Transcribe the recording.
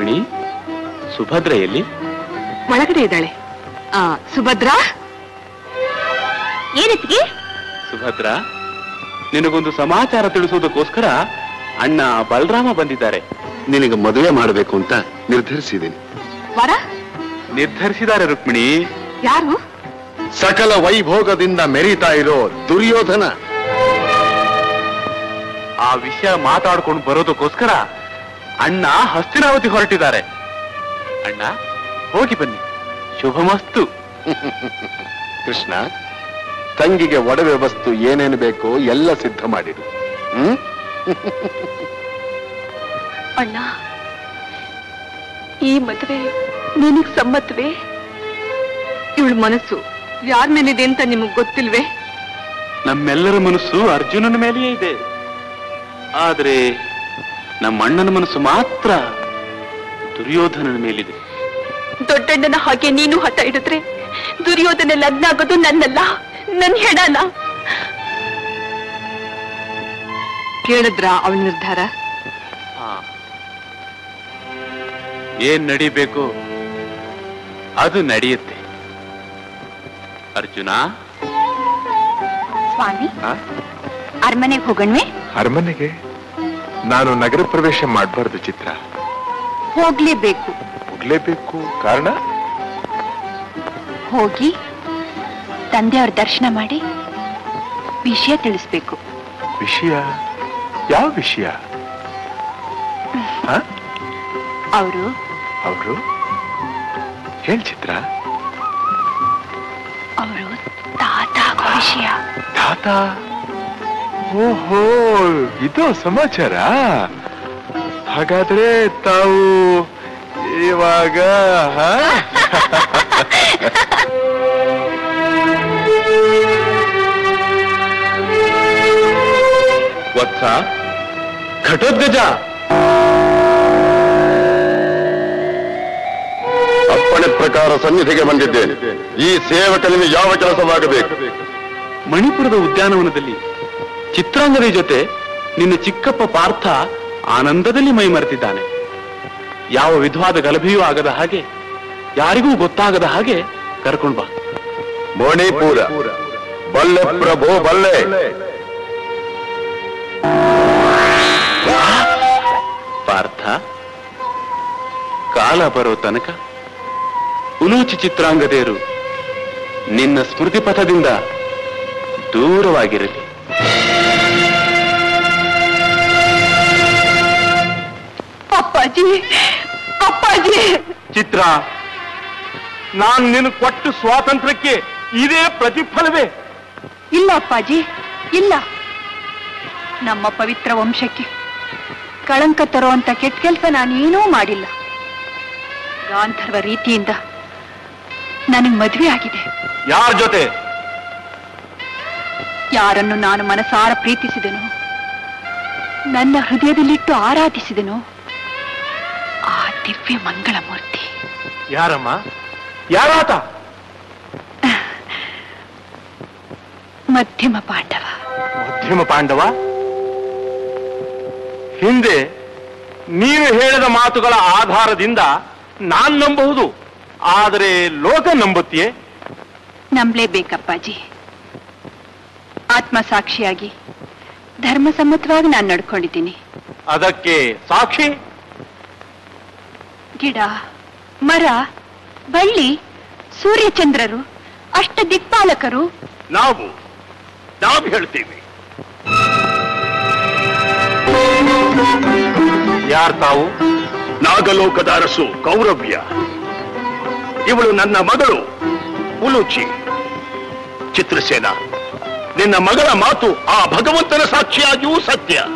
ರುಕ್ಮಿಣಿ ಸುಭದ್ರ ಎಲ್ಲಿ ಒಳಗಡೆ ಇದ್ದಾಳೆ ಆ ಸುಭದ್ರಾ ಏನತ್ತಿಗೆ ಸುಭದ್ರ ನಿನಗೊಂದು ಸಮಾಚಾರ ತಿಳಿಸುವುದಕ್ಕೋಸ್ಕರ ಅಣ್ಣ ಬಲರಾಮ ಬಂದಿದ್ದಾರೆ ನಿನಗೆ ಮದುವೆ ಮಾಡಬೇಕು ಅಂತ ನಿರ್ಧರಿಸಿದ್ದೀನಿ ವರ ನಿರ್ಧರಿಸಿದ್ದಾರೆ ರುಕ್ಮಿಣಿ ಯಾರು ಸಕಲ ವೈಭೋಗದಿಂದ ಮೆರೀತಾ ಇರೋ ದುರ್ಯೋಧನ ಆ ವಿಷಯ ಮಾತಾಡ್ಕೊಂಡು ಬರೋದಕ್ಕೋಸ್ಕರ ಅಣ್ಣ ಹಸ್ತಿನಾವತಿ ಹೊರಟಿದ್ದಾರೆ ಅಣ್ಣ ಹೋಗಿ ಬನ್ನಿ ಶುಭಮಸ್ತು ಕೃಷ್ಣ ತಂಗಿಗೆ ಒಡವೆ ವಸ್ತು ಏನೇನು ಬೇಕೋ ಎಲ್ಲ ಸಿದ್ಧ ಮಾಡಿರು ಹ್ಮ್ ಅಣ್ಣ ಈ ಮದುವೆ ನಿನಗ್ ಸಮ್ಮತವೇ ಇವಳ ಮನಸ್ಸು ಯಾರ ಮೇಲಿದೆ ಅಂತ ನಿಮಗ್ ಗೊತ್ತಿಲ್ವೇ ನಮ್ಮೆಲ್ಲರ ಮನಸ್ಸು ಅರ್ಜುನನ ಮೇಲೆಯೇ ಇದೆ ಆದ್ರೆ ನಮ್ಮ ಅಣ್ಣನ ಮನಸ್ಸು ಮಾತ್ರ ದುರ್ಯೋಧನನ ಮೇಲಿದೆ ದೊಡ್ಡಣ್ಣನ ಹಾಗೆ ನೀನು ಹಠ ಹಿಡಿದ್ರೆ ದುರ್ಯೋಧನ ಲಗ್ನ ಆಗೋದು ನನ್ನಲ್ಲ ನನ್ ಹೆಣನ ಕೇಳಿದ್ರ ಅವಳ ನಿರ್ಧಾರ ಹಾ. ಏನ್ ನಡಿಬೇಕು ಅದು ನಡೆಯುತ್ತೆ ಅರ್ಜುನ ಸ್ವಾಮಿ ಅರಮನೆಗೆ ಹೋಗಣ್ವೆ ಅರಮನೆಗೆ ನಾನು ನಗರ ಪ್ರವೇಶ ಮಾಡಬಾರ್ದು ಚಿತ್ರ ಹೋಗ್ಲೇಬೇಕು ಹೋಗ್ಲೇಬೇಕು ಕಾರಣ ಹೋಗಿ ತಂದೆಯವ್ರ ದರ್ಶನ ಮಾಡಿ ವಿಷಯ ತಿಳಿಸ್ಬೇಕು ವಿಷಯ ಯಾವ ವಿಷಯ ಅವರು ಅವರು ಹೇಳ್ ಚಿತ್ರ ಅವರು ತಾತ ಆಗೋ ವಿಷಯ ತಾತ ಓಹೋ ಇದು ಸಮಾಚಾರ ಹಾಗಾದ್ರೆ ತಾವು ಇವಾಗ ಹಾ? ವತ್ಸ ಘಟೋದ್ಗಜ ಅಪ್ಪಣೆ ಪ್ರಕಾರ ಸನ್ನಿಧಿಗೆ ಬಂದಿದ್ದೇನೆ ಈ ಸೇವಕನಿಗೆ ಯಾವ ಕೆಲಸವಾಗಬೇಕು ಮಣಿಪುರದ ಉದ್ಯಾನವನದಲ್ಲಿ ಚಿತ್ರಾಂಗದ ಜೊತೆ ನಿನ್ನ ಚಿಕ್ಕಪ್ಪ ಪಾರ್ಥ ಆನಂದದಲ್ಲಿ ಮೈ ಮರೆತಿದ್ದಾನೆ ಯಾವ ವಿಧವಾದ ಗಲಭೆಯೂ ಆಗದ ಹಾಗೆ ಯಾರಿಗೂ ಗೊತ್ತಾಗದ ಹಾಗೆ ಕರ್ಕೊಂಡು ಬಾ ಮಣಿಪುರ ಬಲ್ಲೆ ಪ್ರಭು ಬಲ್ಲೆ ಪಾರ್ಥ ಕಾಲ ಬರೋ ತನಕ ಉಲೂಚಿ ಚಿತ್ರಾಂಗದೇರು ನಿನ್ನ ಸ್ಮೃತಿ ಪಥದಿಂದ ದೂರವಾಗಿರಲಿ ಅಪ್ಪಾಜಿ ಅಪ್ಪಾಜಿ ಚಿತ್ರ ನಾನ್ ನಿನ್ ಕೊಟ್ಟು ಸ್ವಾತಂತ್ರ್ಯಕ್ಕೆ ಇದೇ ಪ್ರತಿಫಲವೇ ಇಲ್ಲ ಅಪ್ಪಾಜಿ ಇಲ್ಲ ನಮ್ಮ ಪವಿತ್ರ ವಂಶಕ್ಕೆ ಕಳಂಕ ತರುವಂತ ಕೆಟ್ಟ ಕೆಲಸ ನಾನೇನೂ ಮಾಡಿಲ್ಲ ಗಾಂಧರ್ವ ರೀತಿಯಿಂದ ನನಗೆ ಮದುವೆ ಆಗಿದೆ ಯಾರ ಜೊತೆ ಯಾರನ್ನು ನಾನು ಮನಸಾರ ಪ್ರೀತಿಸಿದೆನೋ ನನ್ನ ಹೃದಯದಲ್ಲಿಟ್ಟು ಆರಾಧಿಸಿದೆನೋ ಆ ದಿವ್ಯ ಮಂಗಳ ಮೂರ್ತಿ ಯಾರಮ್ಮ ಯಾರಾತ ಮಧ್ಯಮ ಪಾಂಡವ ಮಧ್ಯಮ ಪಾಂಡವ ಹಿಂದೆ ನೀನು ಹೇಳಿದ ಮಾತುಗಳ ಆಧಾರದಿಂದ ನಾನ್ ನಂಬಹುದು ಆದರೆ ಲೋಕ ನಂಬುತ್ತೀಯೇ ನಂಬಲೇಬೇಕಪ್ಪಾಜಿ ಆತ್ಮಸಾಕ್ಷಿಯಾಗಿ ಧರ್ಮಸಮ್ಮತವಾಗಿ ನಾನು ನಡ್ಕೊಂಡಿದ್ದೀನಿ ಅದಕ್ಕೆ ಸಾಕ್ಷಿ ಗಿಡ ಮರ ಬಳ್ಳಿ ಸೂರ್ಯಚಂದ್ರರು ಅಷ್ಟ ದಿಕ್ಪಾಲಕರು ನಾವು ನಾವು ಹೇಳ್ತೀವಿ ಯಾರ್ ತಾವು ನಾಗಲೋಕದ ಅರಸು ಕೌರವ್ಯ ಇವಳು ನನ್ನ ಮಗಳು ಉಲುಚಿ ಚಿತ್ರಸೇನ ನಿನ್ನ ಮಗಳ ಮಾತು ಆ ಭಗವಂತನ ಸಾಕ್ಷಿಯಾಗಿಯೂ ಸತ್ಯ